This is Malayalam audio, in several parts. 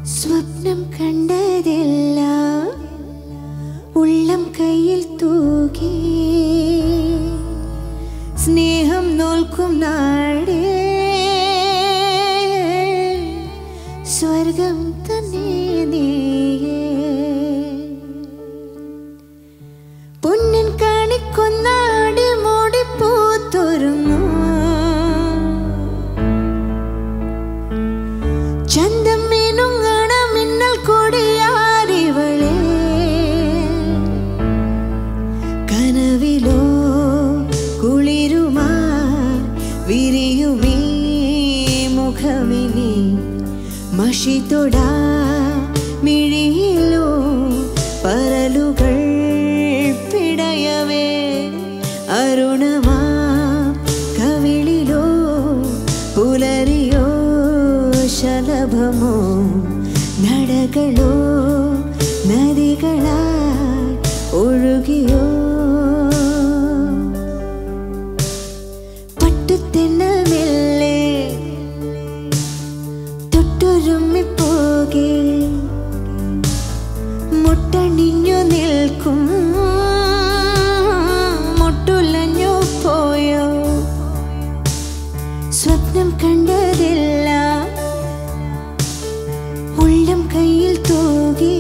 സ്വപ്നം കണ്ടതെല്ലാം ഉള്ളം കയ്യിൽ തൂകി സ്നേഹം നോൽക്കും നാടേ സ്വർഗം തന്നെ നീയേ പൊന്നിൻ കാണിക്കൊന്നാടി മൂടി പൂത്തൊരുങ്ങൂ ചന്തം മീനുങ്ങണ മിന്നൽ കൊടിയാരിവളെ കനവിലോ കുളിരുമാ വിരിയുമീ മുഖമിനി മഷി തൊടാ മിഴിയിലോ പരലുകൾ പിടയവേ അരുണമാ കവിളിലോ പുലരിയോ ശലഭമോ നടകളോ നദികളാ ഒഴുകിയോ പട്ടുതെന്നൽ മെല്ലെ തൊട്ടുരുമ്മിപ്പോകെ മുട്ടണിഞ്ഞു നിൽക്കും മുട്ടുലഞ്ഞു പോയോ സ്വപ്നം കണ്ടതെല്ലാം ഉള്ളം കയ്യിൽ തൂകി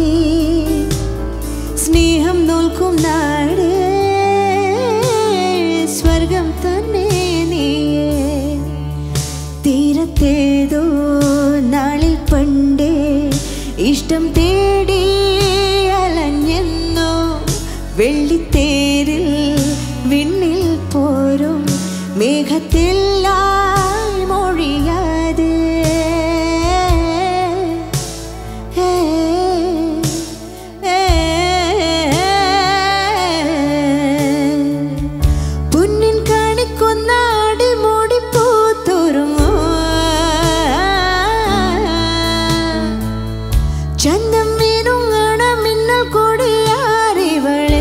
സ്നേഹം നോൽക്കും നാട് സ്വർഗം തന്നെ നീയേ തീരത്തേതോ നാളിൽ പണ്ടേ ഇഷ്ടം തേടി അലഞ്ഞെന്നോ വെള്ളിത്തേരിൽ വിണ്ണിൽ പോരും മേഘത്തിലായി മൊഴിയാതെ ഏ, ഏ, പൊന്നിൻ കാണിക്കൊന്നാടി മൂടി പൂത്തുരുങ്ങോ ചന്തം വീരുങ്ങണ മിന്നൽ കൊടിയാറിവളെ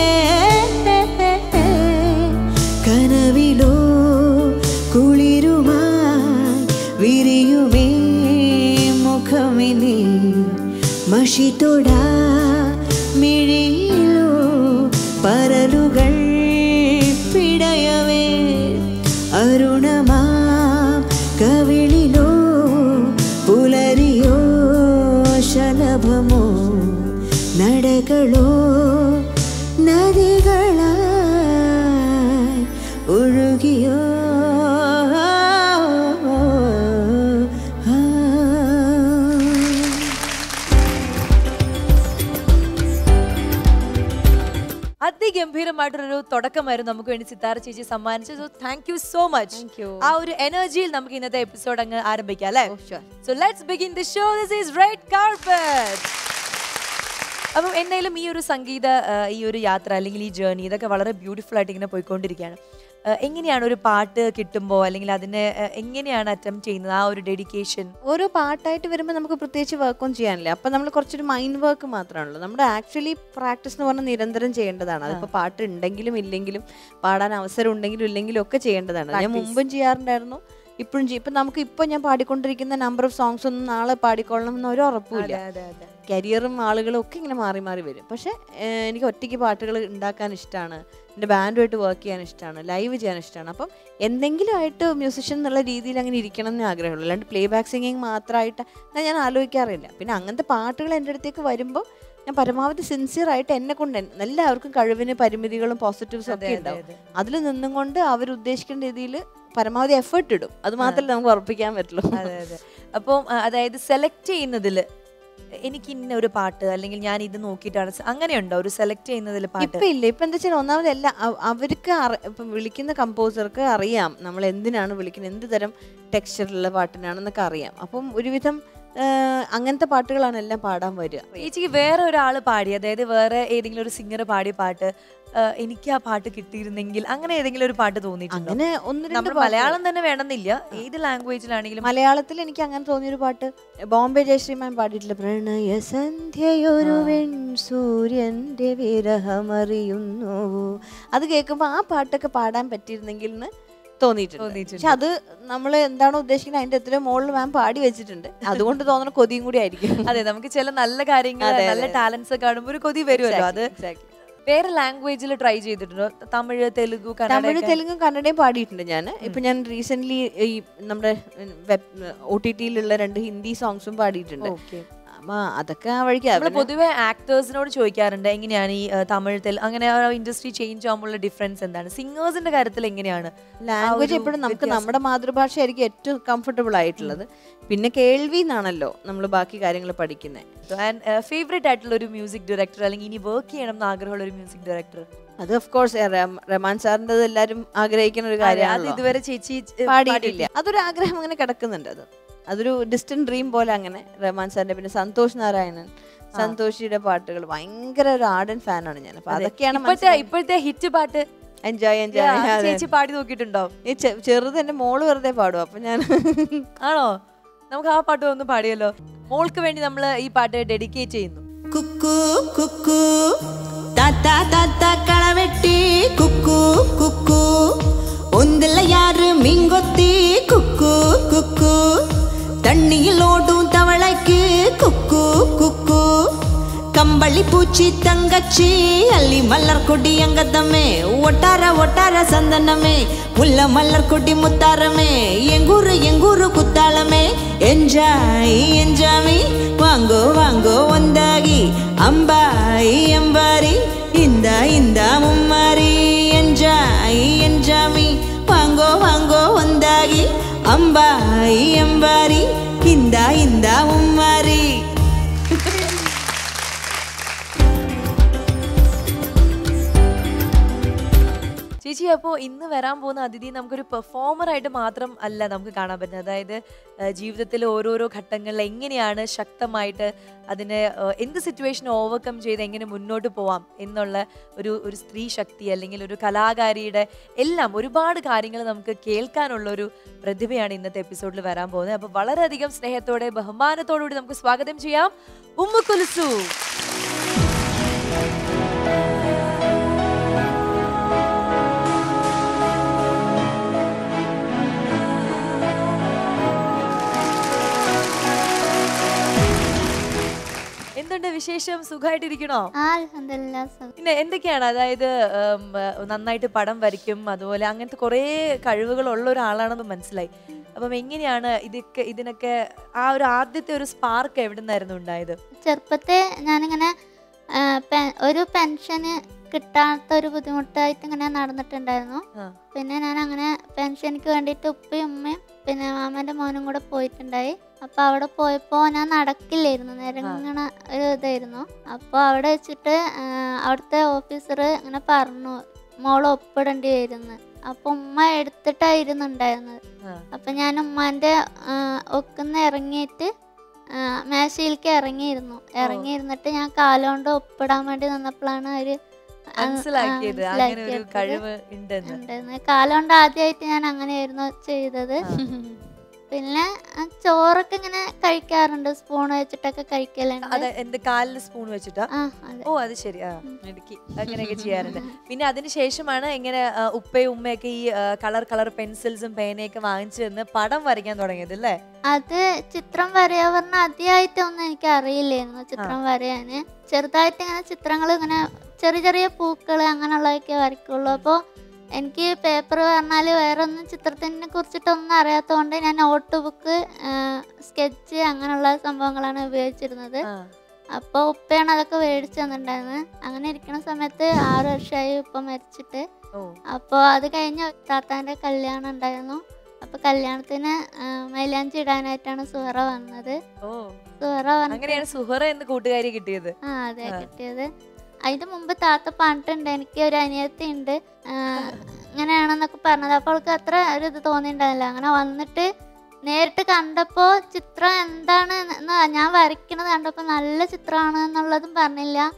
കനവിലോ കുളിരുമായി വിരിയുമേ മുഖമിനി മഷി തൊടാ മിഴിയിലോ പരലുകൾ പിടയവേ അരുണമാ കവിളിലോ പുലരിയോ ശലഭമോ നടകളോ നദികളായി ഒഴുകിയോ അതിഗംഭീരമായിട്ടൊരു തുടക്കമായിരുന്നു നമുക്ക് വേണ്ടി സിത്താര ചേച്ചി സമ്മാനിച്ചത് so thank you so much Thank you. ആ ഒരു എനർജിയിൽ നമുക്ക് ഇന്നത്തെ എപ്പിസോഡ് അങ്ങ് ആരംഭിക്കാം അല്ലേ Oh, sure. So let's begin the show this is red carpet അപ്പം എന്തായാലും ഈ ഒരു സംഗീത ആ, ഈ ഒരു യാത്ര അല്ലെങ്കിൽ ഈ ജേർണി ഇതൊക്കെ വളരെ ബ്യൂട്ടിഫുൾ ആയിട്ട് ഇങ്ങനെ പോയിക്കൊണ്ടിരിക്കുകയാണ് ആ, എങ്ങനെയാണ് ഒരു പാട്ട് കിട്ടുമ്പോൾ അല്ലെങ്കിൽ അതിനെ ആ, എങ്ങനെയാണ് അറ്റംപ്റ്റ് ചെയ്യുന്നത് ആ ഒരു ഡെഡിക്കേഷൻ ഓരോ പാട്ടായിട്ട് വരുമ്പോൾ നമുക്ക് പ്രത്യേകിച്ച് വർക്കൊന്നും ചെയ്യാനില്ല അപ്പം നമ്മൾ കുറച്ചൊരു മൈൻഡ് വർക്ക് മാത്രമാണല്ലോ നമ്മുടെ ആക്ച്വലി പ്രാക്ടീസ് എന്ന് പറഞ്ഞാൽ നിരന്തരം ചെയ്യേണ്ടതാണ് അതിപ്പോൾ പാട്ട് ഉണ്ടെങ്കിലും ഇല്ലെങ്കിലും പാടാൻ അവസരം ഉണ്ടെങ്കിലും ഇല്ലെങ്കിലും ഒക്കെ ചെയ്യേണ്ടതാണ് ഞാൻ മുമ്പും ചെയ്യാറുണ്ടായിരുന്നു ഇപ്പോഴും ചെയ്യും ഇപ്പം നമുക്ക് ഇപ്പോൾ ഞാൻ പാടിക്കൊണ്ടിരിക്കുന്ന നമ്പർ ഓഫ് സോങ്സ് ഒന്നും നാളെ പാടിക്കൊള്ളണം എന്ന് ഒരു ഉറപ്പില്ല കരിയറും ആളുകളും ഒക്കെ ഇങ്ങനെ മാറി മാറി വരും പക്ഷേ ഏഹ്, എനിക്ക് ഒറ്റയ്ക്ക് പാട്ടുകൾ ഉണ്ടാക്കാൻ ഇഷ്ടമാണ് എൻ്റെ ബാൻഡുമായിട്ട് വർക്ക് ചെയ്യാൻ ഇഷ്ടമാണ് ലൈവ് ചെയ്യാൻ ഇഷ്ടമാണ് അപ്പം എന്തെങ്കിലും ആയിട്ട് മ്യൂസിഷ്യൻ എന്നുള്ള രീതിയിൽ അങ്ങനെ ഇരിക്കണം എന്ന് ആഗ്രഹമുള്ളൂ അല്ലാണ്ട് പ്ലേ ബാക്ക് സിംഗിങ് മാത്രമായിട്ട് അങ്ങനെ ഞാൻ ആലോചിക്കാറില്ല പിന്നെ അങ്ങനത്തെ പാട്ടുകൾ എൻ്റെ അടുത്തേക്ക് വരുമ്പോൾ ഞാൻ പരമാവധി സിൻസിയർ ആയിട്ട് എന്നെ കൊണ്ട് എൻ- എല്ലാവർക്കും കഴിവിന് പരിമിതികളും പോസിറ്റീവ്സും ഒക്കെ ഉണ്ടാവും അതിൽ നിന്നും കൊണ്ട് അവർ ഉദ്ദേശിക്കുന്ന രീതിയിൽ പരമാവധി എഫേർട്ട് ഇടും അത് മാത്രമേ നമുക്ക് ഉറപ്പിക്കാൻ പറ്റുള്ളൂ അതെ അതെ അപ്പം ആ, അതായത് സെലക്ട് ചെയ്യുന്നതിൽ എനിക്ക് ഇന്ന ഒരു പാട്ട് അല്ലെങ്കിൽ ഞാൻ ഇത് നോക്കിയിട്ടാണ് സ- അങ്ങനെയുണ്ടോ ഒരു സെലക്ട് ചെയ്യുന്നതിൽ പാട്ട് ഇപ്പൊ ഇല്ല ഇപ്പൊ എന്താ വെച്ചാൽ ഒന്നാമത് എല്ലാ അവ- അവർക്ക് അറി- ഇപ്പം വിളിക്കുന്ന കമ്പോസർക്ക് അറിയാം നമ്മൾ എന്തിനാണ് വിളിക്കുന്നത് എന്ത് തരം ടെക്സ്ചറിലുള്ള പാട്ടിനാണെന്നൊക്കെ അറിയാം അപ്പം ഒരുവിധം ആ, അങ്ങനത്തെ പാട്ടുകളാണ് എല്ലാം പാടാൻ വരിക ചേച്ചിക്ക് വേറെ ഒരാൾ പാടി അതായത് വേറെ ഏതെങ്കിലും ഒരു സിംഗർ പാടിയ പാട്ട് ആ, എനിക്ക് ആ പാട്ട് കിട്ടിയിരുന്നെങ്കിൽ അങ്ങനെ ഏതെങ്കിലും ഒരു പാട്ട് തോന്നിയിട്ടുണ്ടോ അങ്ങനെ ഒന്ന് രണ്ട് നമ്മൾ പാട്ടുകൾ. മലയാളം തന്നെ വേണമെന്നില്ല ഏത് ലാംഗ്വേജിലാണെങ്കിലും മലയാളത്തിൽ എനിക്ക് അങ്ങനെ തോന്നിയൊരു പാട്ട് ബോംബെ ജയശ്രീമാൻ പാടിയിട്ടില്ല പ്രണയ സന്ധ്യയൊരു വെൺ സൂര്യന്റെ വിരഹമറിയുന്നു അത് കേൾക്കുമ്പോൾ ആ പാട്ടൊക്കെ പാടാൻ പറ്റിയിരുന്നെങ്കിൽ എന്ന് തോന്നിയിട്ടുണ്ട് തോന്നിയിട്ടുണ്ട്. പക്ഷെ അത് നമ്മൾ എന്താണോ ഉദ്ദേശിക്കുന്നത് അതിന്റെ എത്രയോ മുകളിൽ മാം പാടി വെച്ചിട്ടുണ്ട് അതുകൊണ്ട് തോന്നുന്ന കൊതിയും കൂടി ആയിരിക്കും അതെ നമുക്ക് ചില നല്ല കാര്യങ്ങൾ അതെ, നല്ല അതെ. ടാലൻസ് കാണുമ്പോൾ ഒരു കൊതി വരുമല്ലോ അത് Exactly, exactly. വേറെ ലാംഗ്വേജിൽ ട്രൈ ചെയ്തിട്ടുണ്ടോ തമിഴ് തെലുഗു തമിഴ് കന്നഡ തെലുങ്കും കന്നഡയും പാടിയിട്ടുണ്ട് ഞാൻ ഇപ്പൊ ഞാൻ റീസെന്റ് ഈ നമ്മുടെ വെബ് ഒ ടി ടിയിലുള്ള രണ്ട് ഹിന്ദി സോങ്സും പാടിയിട്ടുണ്ട് ഓക്കെ അപ്പൊ അതൊക്കെ ആ വഴിക്ക് നമ്മൾ അവന് പൊതുവെ ആക്ടേഴ്സിനോട് ചോദിക്കാറുണ്ട് എങ്ങനെയാണ് ഈ ആ, തമിഴ് തെലു അങ്ങനെ ഇൻഡസ്ട്രി ചേഞ്ച് ആകുമ്പോഴുള്ള ഡിഫറൻസ് എന്താണ് സിംഗേഴ്സിന്റെ കാര്യത്തിൽ എങ്ങനെയാണ് ലാംഗ്വേജ് ഒരു എപ്പോഴും നമുക്ക് വ്യത്യാസം. നമ്മുടെ മാതൃഭാഷയായിരിക്കും ഏറ്റവും കംഫർട്ടബിൾ ആയിട്ടുള്ളത് പിന്നെ കേൾവി എന്നാണല്ലോ നമ്മൾ ബാക്കി കാര്യങ്ങൾ പഠിക്കുന്നത് ഫേവറേറ്റ് ആയിട്ടുള്ള ഒരു മ്യൂസിക് ഡയറക്ടർ അല്ലെങ്കിൽ ഇനി വർക്ക് ചെയ്യണം എന്ന് ആഗ്രഹമുള്ള ഒരു മ്യൂസിക് ഡയറക്ടർ അത് ഓഫ് കോഴ്സ് റഹ്മാൻ സാറിന്റെ എല്ലാരും ആഗ്രഹിക്കുന്ന ഒരു അത് കാര്യമാണല്ലോ ഇതുവരെ ചേച്ചി ഏ, പാടിയിട്ടില്ല അതൊരു ആഗ്രഹം അങ്ങനെ കിടക്കുന്നുണ്ട് അത് അതൊരു ഡിസ്റ്റന്റ് ഡ്രീം പോലെ അങ്ങനെ റഹ്മാൻ സാറിന്റെ പിന്നെ സന്തോഷ് നാരായണൻ സന്തോഷിയുടെ പാട്ടുകൾ ഭയങ്കര ഒരു ആർഡൻ ഫാനാണ് ഞാൻ അപ്പൊ അതെ. അതൊക്കെയാണ് ഇപ്പോഴത്തെ ഇപ്പോഴത്തെ ഹിറ്റ് പാട്ട് എൻജോയ് yeah, എൻജോയ് ചേച്ചി പാടി നോക്കിയിട്ടുണ്ടോ ഈ ചെ- ചെറുത് എന്റെ മോള് വെറുതെ പാടും അപ്പൊ ഞാൻ ആണോ നമുക്ക് ആ പാട്ട് ഒന്ന് പാടിയല്ലോ മോൾക്ക് വേണ്ടി നമ്മൾ ഈ പാട്ട് ഡെഡിക്കേറ്റ് ചെയ്യുന്നു കുക്കു കുക്കു താത്ത താത്ത കളവെട്ടി കുക്കു കുക്കു ഒന്നില്ല யாரு மீங்கொத்தி குக்கு குக்கு தண்ணியில் ஓடும் தவளைக்கு குக்கு குக்கு கம்பளி பூச்சி தங்கச்சி அள்ளி மலர் கொடி அங்கதமே ஒட்டார ஒட்டார சந்தனமே முல்ல மலர் கொடி முத்தாரமே எங்கூரு எங்கூரு குத்தாலமே என்ஜாய் என்ஜாமி வாங்கோ வாங்கோ ಒಂದಾಗಿ ಅಂಬಾಯಿ ಅಂಬಾರಿ ಇಂದ ಇಂದ ಮುಮ್ಮಾರಿ ಎಂಜಾಯಿ ಎಂಜಾಮಿ ವಾಂಗೋ ವಾಂಗೋ ಒಂದಾಗಿ ಅಂಬಾಯಿ ಅಂಬಾರಿ ಇಂದ ಇಂದ ಮುಮ್ಮಾರಿ ചേച്ചി അപ്പോൾ ഇന്ന് വരാൻ പോകുന്ന അതിഥി നമുക്കൊരു പെർഫോമർ ആയിട്ട് മാത്രം അല്ല നമുക്ക് കാണാൻ പറ്റുന്നത് അതായത് ആ, ജീവിതത്തിലെ ഓരോരോ ഘട്ടങ്ങളിൽ എങ്ങനെയാണ് ശക്തമായിട്ട് അതിനെ ആ, എന്ത് സിറ്റുവേഷൻ ഓവർകം ചെയ്ത് എങ്ങനെ മുന്നോട്ട് പോവാം എന്നുള്ള ഒരു ഒരു സ്ത്രീ ശക്തി അല്ലെങ്കിൽ ഒരു കലാകാരിയുടെ എല്ലാം ഒരുപാട് കാര്യങ്ങൾ നമുക്ക് കേൾക്കാനുള്ള ഒരു പ്രതിഭയാണ് ഇന്നത്തെ എപ്പിസോഡിൽ വരാൻ പോകുന്നത് അപ്പോൾ വളരെയധികം സ്നേഹത്തോടെ ബഹുമാനത്തോടു കൂടി നമുക്ക് സ്വാഗതം ചെയ്യാം ഉമ്മ കുൽസു എന്തുണ്ട് വിശേഷം സുഖമായിട്ടിരിക്കണോ ആ അൽഹംദുലില്ലാ സുഖം. പിന്നെ എന്തൊക്കെയാണ് അതായത് ഉം, ഏഹ്, നന്നായിട്ട് പടം വരയ്ക്കും അതുപോലെ അങ്ങനത്തെ കുറേ കഴിവുകളുള്ള ഒരാളാണെന്ന് മനസ്സിലായി അപ്പം എങ്ങനെയാണ് ഇതൊക്കെ ഇതിനൊക്കെ ആ ഒരു ആദ്യത്തെ ഒരു സ്പാർക്ക് എവിടെ നിന്നായിരുന്നു ഉണ്ടായത് ചെറുപ്പത്തെ ഞാനിങ്ങനെ ആ, പെ- ഒരു പെൻഷന് കിട്ടാത്ത ഒരു ബുദ്ധിമുട്ടായിട്ട് ഇങ്ങനെ നടന്നിട്ടുണ്ടായിരുന്നു ആ. പിന്നെ ഞാൻ അങ്ങനെ പെൻഷനിക്ക് വേണ്ടിയിട്ട് ഉപ്പയും ഉമ്മയും പിന്നെ മാമൻ്റെ മോനും കൂടെ പോയിട്ടുണ്ടായി അപ്പോൾ അവിടെ പോയപ്പോൾ ഞാൻ നടക്കില്ലായിരുന്നു നിരങ്ങണ ഒരു ഇതായിരുന്നു അപ്പോൾ അവിടെ വെച്ചിട്ട് ആ, അവിടുത്തെ ഓഫീസർ ഇങ്ങനെ പറഞ്ഞു മോൾ ഒപ്പിടേണ്ടി വരുന്നു അപ്പോൾ ഉമ്മ എടുത്തിട്ടായിരുന്നു ഉണ്ടായിരുന്നത് ആ. അപ്പം ഞാൻ ഉമ്മാൻ്റെ ഒക്കുന്ന ഇറങ്ങിയിട്ട് ആ, മേശയിലേക്ക് ഇറങ്ങിയിരുന്നു ഇറങ്ങിയിരുന്നിട്ട് ഞാൻ കാലുകൊണ്ട് ഒപ്പിടാൻ വേണ്ടി നിന്നപ്പോഴാണ് ഒരു ആ, മനസ്സിലാക്കിയത് ആ, അങ്ങനെ ഒരു മനസ്സിലാക്കിയത്. കഴിവ് ഉണ്ടെന്ന് ഉണ്ടായിരുന്നു കാലുകൊണ്ട് ആദ്യമായിട്ട് ഞാൻ അങ്ങനെയായിരുന്നു ചെയ്തത് പിന്നെ ആ, ചോറൊക്കെ ഇങ്ങനെ കഴിക്കാറുണ്ട് സ്പൂൺ വെച്ചിട്ടൊക്കെ കഴിക്കലുണ്ട് അത് എന്ത് കാലിൽ സ്പൂൺ വെച്ചിട്ടാ ആ അതെ ഓ അത് ശരി ആ ഇടുക്കി അങ്ങനെയൊക്കെ ചെയ്യാറുണ്ട് പിന്നെ അതിന് ശേഷമാണ് ഇങ്ങനെ ആ, ഉപ്പയും ഉമ്മയൊക്കെ ഈ കളർ കളർ പെൻസിൽസും പേനയൊക്കെ വാങ്ങിച്ചു തന്ന് പടം വരയ്ക്കാൻ തുടങ്ങിയത് അല്ലേ അത് ചിത്രം വരയാ പറഞ്ഞ ആദ്യമായിട്ടൊന്നും എനിക്ക് അറിയില്ലായിരുന്നു ചിത്രം വരയാന് ചെറുതായിട്ട് ഇങ്ങനെ ചിത്രങ്ങൾ ഇങ്ങനെ ചെറിയ ചെറിയ പൂക്കൾ അങ്ങനെയുള്ളതൊക്കെ വരയ്ക്കുള്ളൂ അപ്പോൾ എനിക്ക് പേപ്പർ പറഞ്ഞാൽ വേറെ ഒന്നും ചിത്രത്തിനെ കുറിച്ചിട്ടൊന്നും അറിയാത്തതുകൊണ്ട് ഞാൻ നോട്ട് ബുക്ക് സ്കെച്ച് അങ്ങനെയുള്ള സംഭവങ്ങളാണ് ഉപയോഗിച്ചിരുന്നത് ആ. അപ്പോൾ ഉപ്പയാണ് അതൊക്കെ മേടിച്ചു തന്നിട്ടുണ്ടായിരുന്നത് അങ്ങനെ ഇരിക്കുന്ന സമയത്ത് ആറ് വർഷമായി ഉപ്പ മരിച്ചിട്ട് ഓ അപ്പോൾ അത് കഴിഞ്ഞ് താത്താൻ്റെ കല്യാണം ഉണ്ടായിരുന്നു അപ്പോൾ കല്യാണത്തിന് ആ, മൈലാഞ്ചി ഇടാനായിട്ടാണ് സുഹറ വന്നത് ഓ സുഹറ വന്ന് അങ്ങനെയാണ് സുഹറ എന്ന് കൂട്ടുകാരി കിട്ടിയത് ആ അതെ ആ. കിട്ടിയത് അതിന്റെ മുമ്പ് താത്ത പറഞ്ഞിട്ടുണ്ട് എനിക്ക് ഒരു അനിയത്തി ഉണ്ട് ആ, ഇങ്ങനെയാണെന്നൊക്കെ പറഞ്ഞത് അപ്പോൾ അവൾക്ക് അത്ര ഒരു ഇത് തോന്നിയിട്ടുണ്ടായില്ല അങ്ങനെ വന്നിട്ട് നേരിട്ട് കണ്ടപ്പോൾ ചിത്രം എന്താണ് എന്ന് ഞാൻ വരയ്ക്കണത് കണ്ടപ്പോൾ നല്ല ചിത്രമാണ് എന്നുള്ളതും പറഞ്ഞില്ല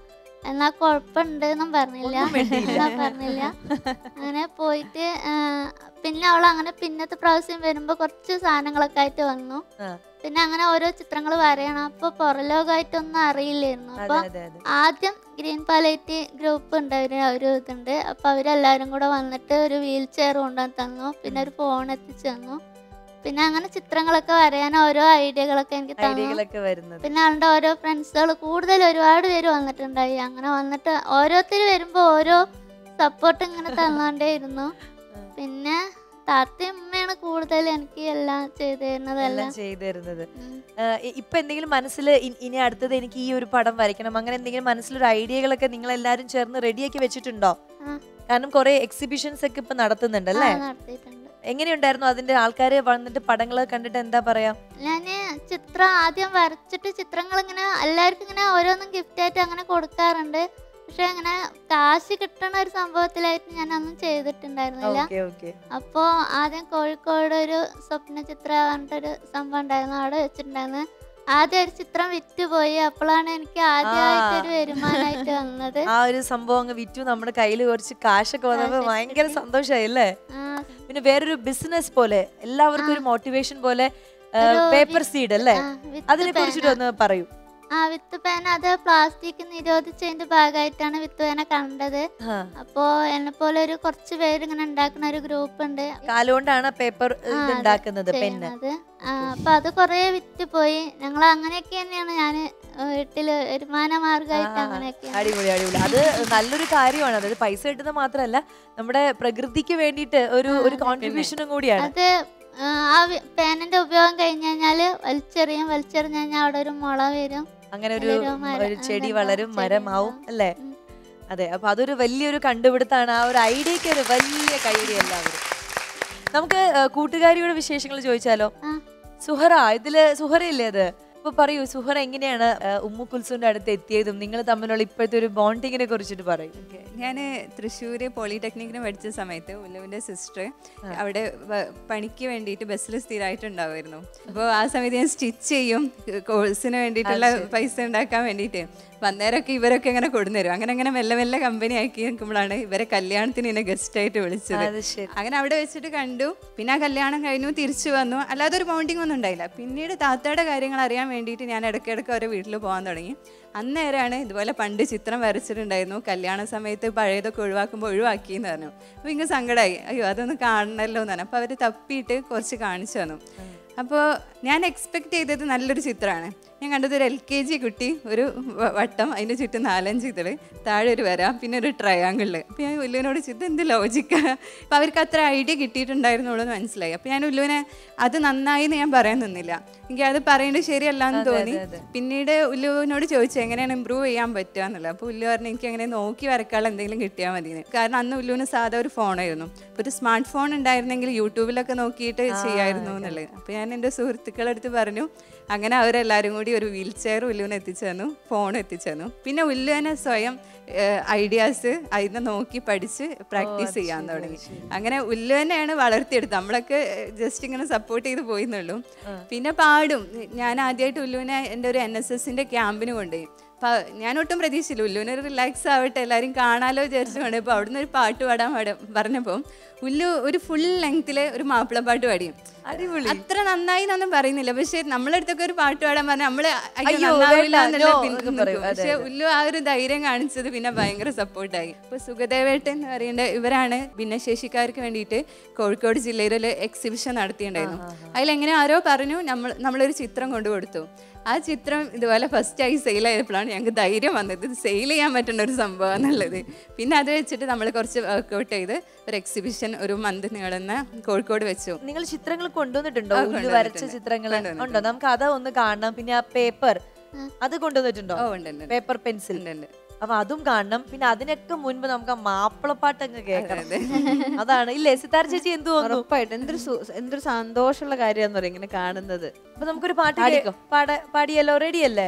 എന്നാ കുഴപ്പമുണ്ട് എന്നും പറഞ്ഞില്ല എന്നാ പറഞ്ഞില്ല അങ്ങനെ പോയിട്ട് ആ, പിന്നെ അവൾ അങ്ങനെ പിന്നത്തെ പ്രാവശ്യം വരുമ്പോ കുറച്ച് സാധനങ്ങളൊക്കെ ആയിട്ട് വന്നു ആ. പിന്നെ അങ്ങനെ ഓരോ ചിത്രങ്ങൾ വരയണം അപ്പൊ പുറലോകമായിട്ടൊന്നും അറിയില്ലായിരുന്നു അതെ അപ്പൊ അതെ അതെ ആദ്യം ഗ്രീൻ പാലറ്റ് ഗ്രൂപ്പ് ഉണ്ട് അവര് ഒരു ഇതുണ്ട് അപ്പൊ അവരെല്ലാരും കൂടെ വന്നിട്ട് ഒരു വീൽ ചെയർ കൊണ്ടുവന്ന് തന്നു പിന്നെ ഒരു ഫോൺ എത്തിച്ചു തന്നു പിന്നെ അങ്ങനെ ചിത്രങ്ങളൊക്കെ വരയാൻ ഓരോ ഐഡിയകളൊക്കെ എനിക്ക് തന്നു ഐഡിയകളൊക്കെ വരുന്നത് പിന്നെ അവളുടെ ഓരോ ഫ്രണ്ട്സുകൾ കൂടുതൽ ഒരുപാട് പേര് വന്നിട്ടുണ്ടായി അങ്ങനെ വന്നിട്ട് ഓരോരുത്തർ വരുമ്പോ ഓരോ സപ്പോർട്ട് ഇങ്ങനെ തന്നുകൊണ്ടേ ഇരുന്നു പിന്നെ താത്തയും ഉമ്മയാണ് കൂടുതൽ എനിക്ക് എല്ലാം ചെയ്തു തരുന്നത് എല്ലാം എല്ലാം ചെയ്തു തരുന്നത് ഉം. ഏഹ് ഇ- ഇപ്പൊ എന്തെങ്കിലും മനസ്സിൽ ഇനി അടുത്തത് എനിക്ക് ഈ ഒരു പടം വരയ്ക്കണം അങ്ങനെ എന്തെങ്കിലും മനസ്സിലൊരു ഐഡിയകളൊക്കെ നിങ്ങൾ എല്ലാരും ചേർന്ന് റെഡിയാക്കി വെച്ചിട്ടുണ്ടോ ആ. കാരണം കുറെ എക്സിബിഷൻസ് ഒക്കെ ഇപ്പൊ നടത്തുന്നുണ്ട് ആ, അല്ലേ നടത്തിയിട്ടുണ്ട് എങ്ങനെയുണ്ടായിരുന്നു അതിന്റെ ആൾക്കാര് വന്നിട്ട് പടങ്ങൾ കണ്ടിട്ട് എന്താ പറയാ ഞാന് ചിത്രം ആദ്യം വരച്ചിട്ട് ചിത്രങ്ങൾ ഇങ്ങനെ എല്ലാവർക്കും ഇങ്ങനെ ഓരോന്നും ഗിഫ്റ്റ് ആയിട്ട് അങ്ങനെ കൊടുക്കാറുണ്ട് പക്ഷെ അങ്ങനെ കാശ് കിട്ടണ ഒരു സംഭവത്തിലായിട്ട് ഞാൻ ഒന്നും ചെയ്തിട്ടുണ്ടായിരുന്നില്ല ഓക്കെ ഓക്കെ അപ്പോ ആദ്യം കോഴിക്കോട് ഒരു സ്വപ്ന ചിത്ര പറഞ്ഞിട്ടൊരു സംഭവം ഉണ്ടായിരുന്നു അവിടെ വെച്ചിട്ടുണ്ടായിരുന്നു ആദ്യം ഒരു ചിത്രം വിറ്റുപോയി അപ്പോഴാണ് എനിക്ക് ആദ്യമായിട്ട് ഒരു വരുമാനമായിട്ട് വന്നത് ആ ഒരു സംഭവം അങ്ങ് വിറ്റു നമ്മുടെ കയ്യിൽ കുറച്ച് കാശൊക്കെ വന്നപ്പോ കാശൊക്കെ ഭയങ്കര കിട്ടി. സന്തോഷമായി അല്ലേ ആ, പിന്നെ വേറൊരു ബിസിനസ് പോലെ എല്ലാവർക്കും ഒരു മോട്ടിവേഷൻ പോലെ ഒരു പേപ്പർ വി- സീഡ് അല്ലേ ആ, വിത്ത് അതിനെ കുറിച്ചിട്ട് പേന. ഒന്ന് പറയൂ ആ വിത്ത് പേന അത് പ്ലാസ്റ്റിക് നിരോധിച്ചതിന്റെ ഭാഗമായിട്ടാണ് വിത്ത് പേന കണ്ടത് ആ, അപ്പോ എന്നെ പോലെ ഒരു കുറച്ച് പേര് ഇങ്ങനെ ഉണ്ടാക്കുന്ന ഒരു ഗ്രൂപ്പ് ഉണ്ട് കാലുകൊണ്ടാണ് പേപ്പർ ആ, ഇത് അതെ, ഉണ്ടാക്കുന്നത് പെന്ന് ചെയ്യണത് ആ, അപ്പൊ അത് കൊറേ വിറ്റ് പോയി ഞങ്ങൾ അങ്ങനെയൊക്കെ തന്നെയാണ് ഞാൻ വീട്ടില് വരുമാന മാർഗമായിട്ട് ആ, അങ്ങനെയൊക്കെയാണ് അടിപൊളി അടിപൊളി അത് നല്ലൊരു കാര്യമാണ് അതായത് പൈസ കിട്ടുന്നത് മാത്രമല്ല നമ്മുടെ പ്രകൃതിക്ക് വേണ്ടിയിട്ട് ഒരു ആ, ഒരു കോൺട്രിബ്യൂഷനും കൂടിയാണ് അത് ആ, ആ വി- പേനന്റെ ഉപയോഗം കഴിഞ്ഞ് കഴിഞ്ഞാല് വലിച്ചെറിയും വലിച്ചെറിഞ്ഞ് കഴിഞ്ഞാൽ അവിടെ ഒരു മുള വരും അങ്ങനെ ഒരു നല്ലൊരു മരം, ഒരു ചെടി അങ്ങനെ വളരും ചെടി മരമാവും ഉണ്ടാവും. അല്ലേ ഉം. അതെ അപ്പൊ അതൊരു വലിയൊരു കണ്ടുപിടുത്താണ് ആ ഒരു ഐഡിയക്ക് ഒരു വലിയ കൈയടി എല്ലാവരും നമുക്ക് ആ, കൂട്ടുകാരിയുടെ വിശേഷങ്ങൾ ചോദിച്ചാലോ ആ. സുഹറ ഇതില് സുഹറയല്ലേ അത് അപ്പൊ പറയൂ സുഹറ എങ്ങനെയാണ് ആ, ഉമ്മു കുൽസുന്റെ അടുത്ത് എത്തിയതും നിങ്ങൾ തമ്മിലുള്ള ഇപ്പോഴത്തെ ഒരു ബോണ്ടിങ്ങിനെ കുറിച്ചിട്ട് പറയൂ ഞാൻ തൃശ്ശൂർ പോളിടെക്നിക്കിന് പഠിച്ച സമയത്ത് ഉല്ലുവിൻ്റെ സിസ്റ്റർ അവിടെ വ- പണിക്ക് വേണ്ടിയിട്ട് ബസ്സിൽ സ്ഥിരമായിട്ടുണ്ടാവുമായിരുന്നു അപ്പോൾ ആ സമയത്ത് ഞാൻ സ്റ്റിച്ച് ചെയ്യും കോഴ്സിന് വേണ്ടിയിട്ടുള്ള പൈസ ഉണ്ടാക്കാൻ വേണ്ടിയിട്ട് അപ്പം അന്നേരമൊക്കെ ഇവരൊക്കെ ഇങ്ങനെ കൊടുന്നുതരും അങ്ങനെ അങ്ങനെ മെല്ലെ മെല്ലെ കമ്പനി ആക്കി നിൽക്കുമ്പോഴാണ് ഇവരെ കല്യാണത്തിന് എന്നെ ഗസ്റ്റായിട്ട് വിളിച്ചത് അത് ശരി അങ്ങനെ അവിടെ വെച്ചിട്ട് കണ്ടു പിന്നെ ആ കല്യാണം കഴിഞ്ഞു തിരിച്ചു വന്നു അല്ലാതെ ഒരു ബോണ്ടിങ് ഒന്നും ഉണ്ടായില്ല പിന്നീട് താത്തയുടെ കാര്യങ്ങൾ അറിയാൻ വേണ്ടിയിട്ട് ഞാൻ ഇടയ്ക്കിടയ്ക്ക് അവരെ വീട്ടിൽ പോകാൻ തുടങ്ങി അന്നേരമാണ് ഇതുപോലെ പണ്ട് ചിത്രം വരച്ചിട്ടുണ്ടായിരുന്നു കല്യാണ സമയത്ത് പഴയതൊക്കെ ഒഴിവാക്കുമ്പോൾ ഒഴിവാക്കിയെന്ന് പറഞ്ഞു അപ്പോൾ ഇങ്ങനെ സങ്കടമായി അയ്യോ അതൊന്ന് കാണണമല്ലോ എന്ന് പറഞ്ഞു അപ്പോൾ അവർ തപ്പിയിട്ട് കുറച്ച് കാണിച്ചു തന്നു അപ്പോൾ ഞാൻ എക്സ്പെക്ട് ചെയ്തത് നല്ലൊരു ചിത്രമാണ് ഞാൻ കണ്ടത് ഒരു എൽ കെ ജി കുട്ടി ഒരു വ- വട്ടം അതിൻ്റെ ചുറ്റും നാലഞ്ച് ഇതള് താഴെ ഒരു വര പിന്നെ ഒരു ട്രയാങ്കിളിൽ അപ്പോൾ ഞാൻ ഉല്ലുവിനോട് ചോദിച്ചത് എന്ത് ലോജിക്കാണ് അപ്പോൾ അവർക്ക് അത്ര ഐഡിയ കിട്ടിയിട്ടുണ്ടായിരുന്നുള്ളൂ എന്ന് മനസ്സിലായി അപ്പോൾ ഞാൻ ഉല്ലുവിനെ അത് നന്നായി എന്ന് ഞാൻ പറയാൻ നിന്നില്ല എനിക്ക് അത് പറയേണ്ടത് ശരിയല്ല എന്ന് തോന്നി പിന്നീട് ഉല്ലുവിനോട് ചോദിച്ചു എങ്ങനെയാണ് ഇമ്പ്രൂവ് ചെയ്യാൻ പറ്റുക എന്നുള്ളത് അപ്പോൾ ഉല്ലു പറഞ്ഞു എനിക്ക് അങ്ങനെ നോക്കി വരക്കാനുള്ള എന്തെങ്കിലും കിട്ടിയാൽ മതി എന്ന്. കാരണം അന്ന് ഉല്ലുവിന് സാധാ ഒരു ഫോണായിരുന്നു അപ്പോൾ ഒരു സ്മാർട്ട് ഫോൺ ഉണ്ടായിരുന്നെങ്കിൽ യൂട്യൂബിലൊക്കെ നോക്കിയിട്ട് ചെയ്യായിരുന്നു എന്നുള്ളത് അപ്പോൾ ഞാൻ എൻ്റെ സുഹൃത്തുക്കളുടെ അടുത്ത് പറഞ്ഞു അങ്ങനെ അവരെല്ലാവരും കൂടി ഒരു വീൽ ചെയർ ഉല്ലുവിനെ എത്തിച്ചു തന്നു ഫോൺ എത്തിച്ചു തന്നു പിന്നെ ഉല്ലുവിനെ സ്വയം ഐഡിയാസ് അതിന് നോക്കി പഠിച്ച് പ്രാക്ടീസ് ചെയ്യാൻ തുടങ്ങി അങ്ങനെ ഉല്ലു തന്നെയാണ് വളർത്തിയെടുത്തത് നമ്മളൊക്കെ ജസ്റ്റ് ഇങ്ങനെ സപ്പോർട്ട് ചെയ്ത് പോയിന്നുള്ളൂ പിന്നെ പാടും ഞാൻ ആദ്യമായിട്ട് ഉല്ലുവിനെ എൻ്റെ ഒരു എൻ എസ് എസിൻ്റെ ക്യാമ്പിന് കൊണ്ടുപോയി അപ്പോൾ ഞാൻ ഒട്ടും പ്രതീക്ഷിച്ചില്ല ഉല്ലുവിന് ഒരു റിലാക്സ് ആവട്ടെ എല്ലാവരും കാണാലോ വിചാരിച്ചുകൊണ്ട് അപ്പോൾ അവിടുന്ന് ഒരു പാട്ട് പാടാൻ പാട- പറഞ്ഞപ്പോൾ ഉല്ലു ഒരു ഫുൾ ലെങ്ത്തിൽ ഒരു മാപ്പിള പാട്ട് പാടിയും അടിപൊളി അത്ര നന്നായി എന്നൊന്നും പറയുന്നില്ല പക്ഷെ നമ്മളെ അടുത്തൊക്കെ ഒരു പാട്ട് പാടാൻ പറഞ്ഞാൽ നമ്മള് അയ്യോ അയ്യോ, നന്നാവില്ല വേണ്ട, എന്നുള്ള no പിൻ- എന്നൊക്കെ പറയും. നിൽക്കും. അതെ, പക്ഷെ അതെ. ഉല്ലു ആ ഒരു ധൈര്യം കാണിച്ചത് പിന്നെ ഭയങ്കര സപ്പോർട്ടായി ഇപ്പൊ സുഖദേവേട്ടൻ എന്ന് പറയേണ്ട ഇവരാണ് ഭിന്നശേഷിക്കാർക്ക് വേണ്ടിയിട്ട് കോഴിക്കോട് ജില്ലയിൽ ഒരു എക്സിബിഷൻ നടത്തിയിട്ടുണ്ടായിരുന്നു അതിലെങ്ങനെ ആരോ പറഞ്ഞു നമ്മൾ നമ്മളൊരു ചിത്രം കൊണ്ടു കൊടുത്തു ആ ചിത്രം ഇതുപോലെ ഫസ്റ്റ് ആയി സെയിൽ ആയപ്പോഴാണ് ഞങ്ങൾക്ക് ധൈര്യം വന്നത് ഇത് സെയിൽ ചെയ്യാൻ പറ്റുന്ന ഒരു സംഭവം എന്നുള്ളത് പിന്നെ അത് വെച്ചിട്ട് നമ്മൾ കുറച്ച് വർക്കൗട്ട് ചെയ്ത് ഒരു എക്സിബിഷൻ ഒരു മന്ത് നീളുന്ന കോഴിക്കോട് വെച്ചു നിങ്ങൾ ചിത്രങ്ങൾ കൊണ്ടുവന്നിട്ടുണ്ടോ ആ, ഉള്ളു കൊണ്ടുവന്നിട്ടുണ്ട്. വരച്ച ചിത്രങ്ങൾ കൊണ്ടുവന്നിട്ടുണ്ട്. ഉണ്ടോ നമുക്ക് അത് ഒന്ന് കാണണം പിന്നെ ആ പേപ്പർ അത് കൊണ്ടുവന്നിട്ടുണ്ടോ ഓ ഉണ്ട് ഉണ്ട് പേപ്പർ പെൻസിൽ ഉണ്ട്, ഉണ്ട്. അപ്പൊ അതും കാണണം പിന്നെ അതിനൊക്കെ മുൻപ് നമുക്ക് ആ മാപ്പിളപ്പാട്ട് അങ്ങ് കേൾക്കണം അതാണ് ഇല്ലേ സിത്താർ ചേച്ചി എന്ത് തോന്നുന്നു ഉറപ്പായിട്ടും എന്തൊരു സു- എന്തൊരു സന്തോഷമുള്ള കാര്യമാന്ന് പറയാം ഇങ്ങനെ കാണുന്നത് അപ്പൊ നമുക്കൊരു പാട്ട് പാടിക്കോ. കേ- പാട പാടിയല്ലോ റെഡി അല്ലേ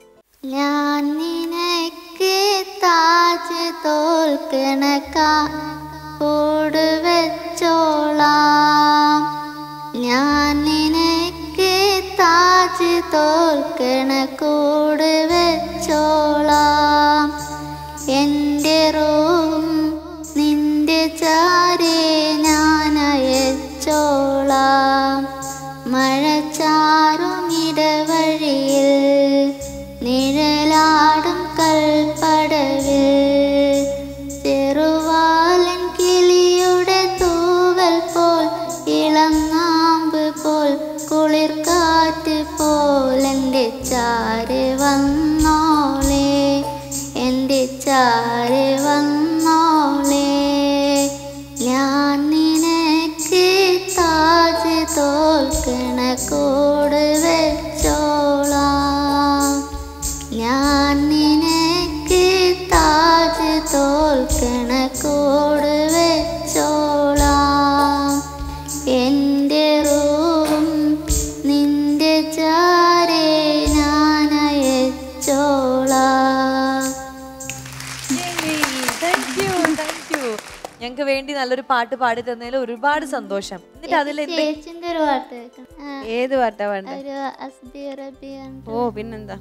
ഞാൻ നിനക്ക് താജ് തോൽക്കണക്കാ കൂട് വെച്ചോളാം ഞാൻ നിനക്ക് താജ് തോൽക്കണ കൂട് വെച്ചോളാം നിഴലാടും കൽപ്പടവിൽ ചെറുവാലൻ കിളിയുടെ തൂവൽ പോൽ ഇളങ്ങാമ്പ് പോൽ കുളിർ കാറ്റ് പോൽ എൻ്റെ ചാര് വന്നോളേ എൻ്റെ ചാര് വന്നോളേ ഞാൻ നിനക്ക് താജ് തോൽക്കണ കൂട് വെച്ചോളാം ഞാൻ നിനക്ക് താജ് തോൽക്കണ കൂട് വെച്ചോളാം എൻ്റെ റൂം നിന്റെ ചാരേ ഞാൻ അയച്ചോളാം താങ്ക് യു താങ്ക് യു ഞങ്ങൾക്ക് വേണ്ടി നല്ലൊരു പാട്ട് പാടി തന്നതിൽ ഒരുപാട് സന്തോഷം എന്നിട്ട് അതിൽ എന്ത് ചേച്ചിന്റെ ഒരു പാട്ട് കേൾക്കണം ആ, ഏത് പാട്ടാ വേണ്ടത് ഒരു അസ്ബി റബി ഉണ്ട്. ഓ പിന്നെന്താ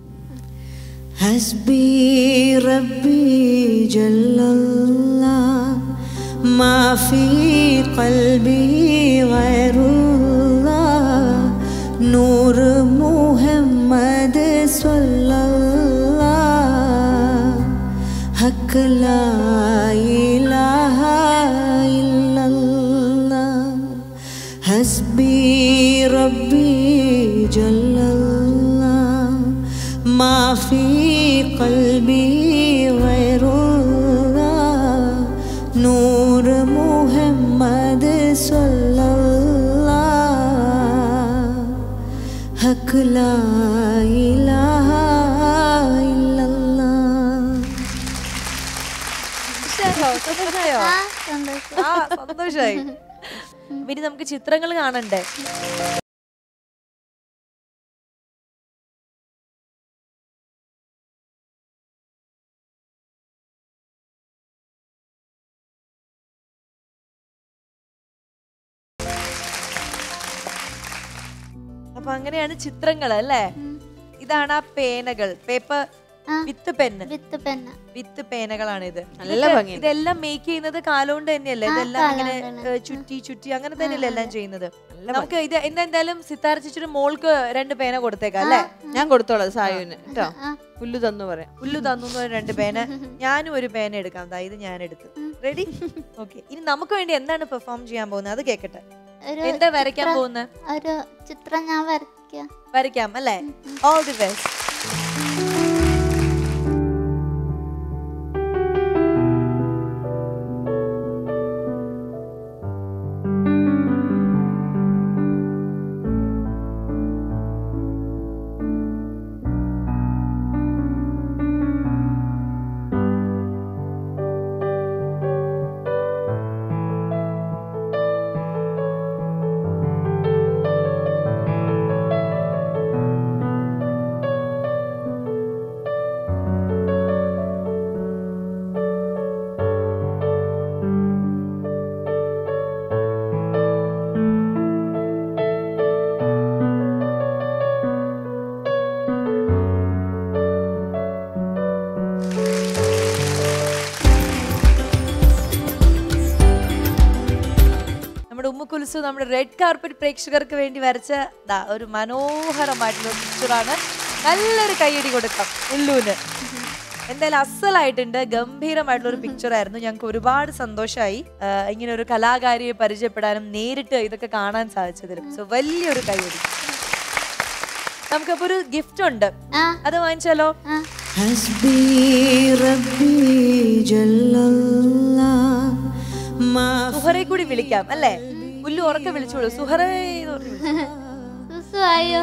حسبي ربي جل الله ما في قلبي غير الله نور محمد صلى الله حق لا إله إلا الله حسبي ربي جل الله ما في قلبي غير الله نور محمد صلى الله حق لا إله إلا الله ഇഷ്ടായോ? സന്തോഷായോ ആ സന്തോഷം ആ സന്തോഷായി ഇനി നമുക്ക് ചിത്രങ്ങൾ കാണണ്ടേ അപ്പൊ അങ്ങനെയാണ് ചിത്രങ്ങൾ അല്ലേ ഇതാണ് ആ പേനകൾ പേപ്പർ ആ. വിത്ത് പെന്ന് വിത്ത് പെന്ന വിത്ത് പേനകളാണ് ഇത് നല്ല ഭംഗിയുണ്ട്. ഇതെല്ലാം മേക്ക് ചെയ്യുന്നത് കാലുകൊണ്ട് തന്നെയല്ലേ ആ, ഇതെല്ലാം ഇങ്ങനെ കാലുകൊണ്ടാണ്. ഏ, ചുറ്റി ചുറ്റി അങ്ങനെ തന്നെയല്ലേ എല്ലാം ചെയ്യുന്നത് നമുക്ക് ഇത് എന്താ എന്തായാലും സിത്താര ചേച്ചിയുടെ മോൾക്ക് രണ്ട് പേന കൊടുത്തേക്കാം അല്ലേ ഞാൻ കൊടുത്തോളാം സായുവിന് കേട്ടോ ആ. പുല്ലു തന്നു പറയാം പുല്ലു തന്നു എന്ന് പറഞ്ഞ രണ്ട് പേന ഞാനും ഒരു പേന എടുക്കാം ദാ ഇത് ഞാൻ എടുത്തു റെഡി ഓക്കെ ഇനി നമുക്ക് വേണ്ടി എന്താണ് പെർഫോം ചെയ്യാൻ പോകുന്നത് അത് കേക്കട്ടെ ഒരു എന്താ വരയ്ക്കാൻ ചിത്രം- പോകുന്നത് ഒരു ചിത്രം ഞാൻ വരയ്ക്കാം വരയ്ക്കാം അല്ലേ ഓൾ ദി ബെസ്റ്റ് നമ്മുടെ ഉമ്മുക്കുൽസു നമ്മുടെ റെഡ് കാർപ്പറ്റ് പ്രേക്ഷകർക്ക് വേണ്ടി വരച്ച ദാ ഒരു മനോഹരമായിട്ടുള്ള പിക്ചറാണ് നല്ലൊരു കൈയടി കൊടുക്കാം ഉള്ളൂന് എന്തായാലും അസലായിട്ടുണ്ട് ഗംഭീരമായിട്ടുള്ള ഒരു പിക്ചർ ആയിരുന്നു ഞങ്ങൾക്ക് ഒരുപാട് സന്തോഷമായി ഇങ്ങനെ ഒരു കലാകാരിയെ പരിചയപ്പെടാനും നേരിട്ട് ഇതൊക്കെ കാണാൻ സാധിച്ചതിലും സോ വലിയൊരു കൈയടി നമുക്കപ്പോ ഒരു ഗിഫ്റ്റ് ഉണ്ട് ആ അത് വാങ്ങിച്ചാലോ ആ حسبي ربي جل الله ما സുഹറെ കൂടി വിളിക്കാം അല്ലേ പുല്ലു ഉറക്കെ വിളിച്ചോളൂ സുഹറേ എന്ന് പറഞ്ഞ് വിളിച്ചോ. സുസു ആയോ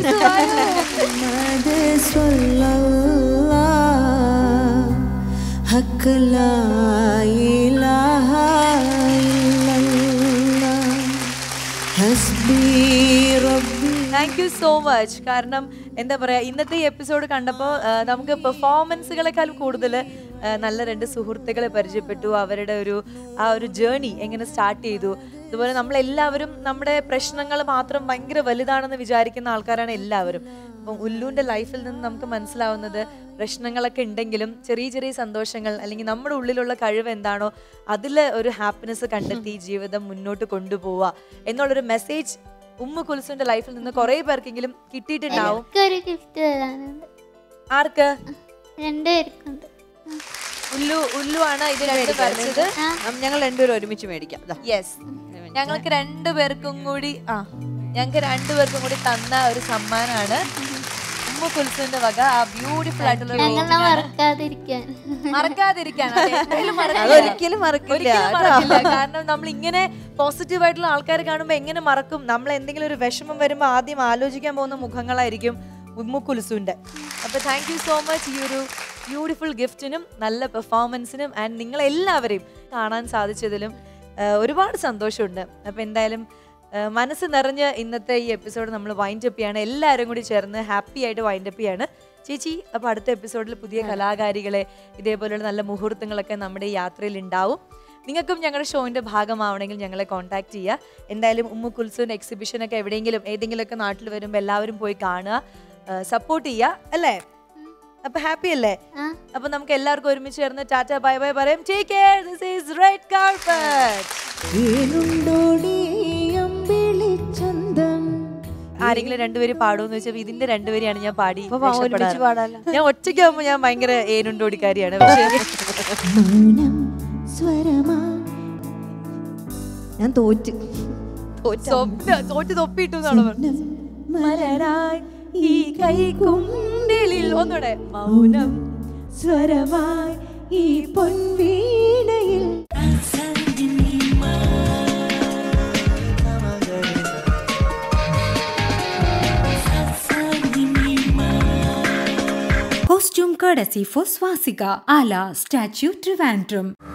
محمد صلى الله حق لا إله إلا الله حسبي ربي താങ്ക് യു സോ മച്ച് കാരണം എന്താ പറയാ ഇന്നത്തെ ഈ എപ്പിസോഡ് കണ്ടപ്പോൾ നമുക്ക് പെർഫോമൻസുകളെക്കാൾ കൂടുതൽ നല്ല രണ്ട് സുഹൃത്തുക്കളെ പരിചയപ്പെട്ടു അവരുടെ ഒരു ആ ഒരു ജേണി എങ്ങനെ സ്റ്റാർട്ട് ചെയ്തു അതുപോലെ നമ്മളെല്ലാവരും നമ്മുടെ പ്രശ്നങ്ങൾ മാത്രം ഭയങ്കര വലുതാണെന്ന് വിചാരിക്കുന്ന ആൾക്കാരാണ് എല്ലാവരും അപ്പം ഉല്ലുവിൻ്റെ ലൈഫിൽ നിന്ന് നമുക്ക് മനസ്സിലാവുന്നത് പ്രശ്നങ്ങളൊക്കെ ഉണ്ടെങ്കിലും ചെറിയ ചെറിയ സന്തോഷങ്ങൾ അല്ലെങ്കിൽ നമ്മുടെ ഉള്ളിലുള്ള കഴിവ് എന്താണോ അതിൽ ഒരു ഹാപ്പിനെസ് കണ്ടെത്തി ജീവിതം മുന്നോട്ട് കൊണ്ടുപോവുക എന്നുള്ളൊരു മെസ്സേജ് ഉമ്മ കുൽസുവിന്റെ ലൈഫിൽ നിന്ന് കുറെ പേർക്കെങ്കിലും കിട്ടിയിട്ടുണ്ടാവും എനിക്കൊരു ഗിഫ്റ്റ് തരാനുണ്ട് ആർക്ക് രണ്ടുപേർക്കുണ്ട് ഉല്ലു ഉല്ലു ആണ് ഇത് രണ്ടും വരച്ചത് ഞങ്ങൾ രണ്ടുപേരും ഒരുമിച്ച് മേടിക്കാം ദാ. യെസ് ഞങ്ങൾക്ക് രണ്ടുപേർക്കും കൂടി ആ ഞങ്ങൾക്ക് രണ്ടുപേർക്കും കൂടി തന്ന ഒരു സമ്മാനമാണ് ഉമ്മ കുൽസുവിന്റെ വക ആ ബ്യൂട്ടിഫുൾ ആയിട്ടുള്ള ഒരു ഞങ്ങളെ painting ആണ്. മറക്കാതിരിക്കാൻ മറക്കാതിരിക്കാൻ അതെ, എന്തായാലും മറക്കില്ല. അതൊരിക്കലും മറക്കില്ല ഒരിക്കലും കേട്ടോ. മറക്കില്ല കാരണം നമ്മൾ ഇങ്ങനെ പോസിറ്റീവ് ആയിട്ടുള്ള ആൾക്കാരെ കാണുമ്പോൾ എങ്ങനെ മറക്കും നമ്മൾ എന്തെങ്കിലും ഒരു വിഷമം വരുമ്പോൾ ആദ്യം ആലോചിക്കാൻ പോകുന്ന മുഖങ്ങളായിരിക്കും ഉമ്മു കുൽസുവിന്റെ അപ്പൊ താങ്ക് യു സോ മച്ച് ഈ ഒരു ബ്യൂട്ടിഫുൾ ഗിഫ്റ്റിനും നല്ല പെർഫോമൻസിനും ആൻഡ് നിങ്ങളെല്ലാവരെയും കാണാൻ സാധിച്ചതിലും ആ, ഒരുപാട് സന്തോഷമുണ്ട് അപ്പൊ എന്തായാലും ആ, മനസ്സ് നിറഞ്ഞ് ഇന്നത്തെ ഈ എപ്പിസോഡ് നമ്മൾ വൈൻഡ് അപ്പ് ചെയ്യാണ് എല്ലാവരും കൂടി ചേർന്ന് ഹാപ്പി ആയിട്ട് വൈൻഡ് അപ്പ് ചെയ്യാണ് ചേച്ചി അപ്പൊ അടുത്ത എപ്പിസോഡിൽ പുതിയ കലാകാരികളെ ഇതേപോലെയുള്ള നല്ല മുഹൂർത്തങ്ങളൊക്കെ നമ്മുടെ ഈ യാത്രയിൽ ഉണ്ടാവും നിങ്ങൾക്കും ഞങ്ങളുടെ ഷോയിന്റെ ഭാഗമാവണമെങ്കിൽ ഞങ്ങളെ കോൺടാക്ട് ചെയ്യുക എന്തായാലും ഉമ്മു കുൽസുവിന്റെ എക്സിബിഷൻ ഒക്കെ എവിടെയെങ്കിലും ഏതെങ്കിലുമൊക്കെ നാട്ടിൽ വരുമ്പോൾ എല്ലാവരും പോയി കാണുക സപ്പോർട്ട് ചെയ്യുക അല്ലേ അപ്പൊ ഹാപ്പി അല്ലേ ആ. അപ്പൊ നമുക്ക് എല്ലാവർക്കും ഒരുമിച്ച് ചേർന്ന് ടാറ്റ ബൈ ബൈ പറയും take care this is red carpet ഏനുണ്ടോടി അമ്പിളിച്ചന്തം ആരെങ്കിലും രണ്ടുപേര് പാടുമെന്ന് വെച്ചാൽ ഇതിന്റെ രണ്ടുപേരെയാണ് ഞാൻ പാടി അപ്പൊ വാ, ഒരുമിച്ച് രക്ഷപ്പെടാറ്. പാടാലോ ഞാൻ ഒറ്റയ്ക്കാകുമ്പോൾ ഞാൻ ഭയങ്കര ഏനുണ്ടോടിക്കാരിയാണ് പക്ഷേ മൗനം സ്വരമാ ഞാൻ തോറ്റ് സ്വപ്ന- തോറ്റ് തൊപ്പിയിട്ടു എന്നാണ് പറഞ്ഞത്. മലരായി ഈ കൈകുണ്ടിലിൽ ഒന്നുകൂടെ മൗനം സ്വരമായി ഈ പൊൻവീണയിൽ Costume courtesy for Swastika, Ala, Statue Trivandrum.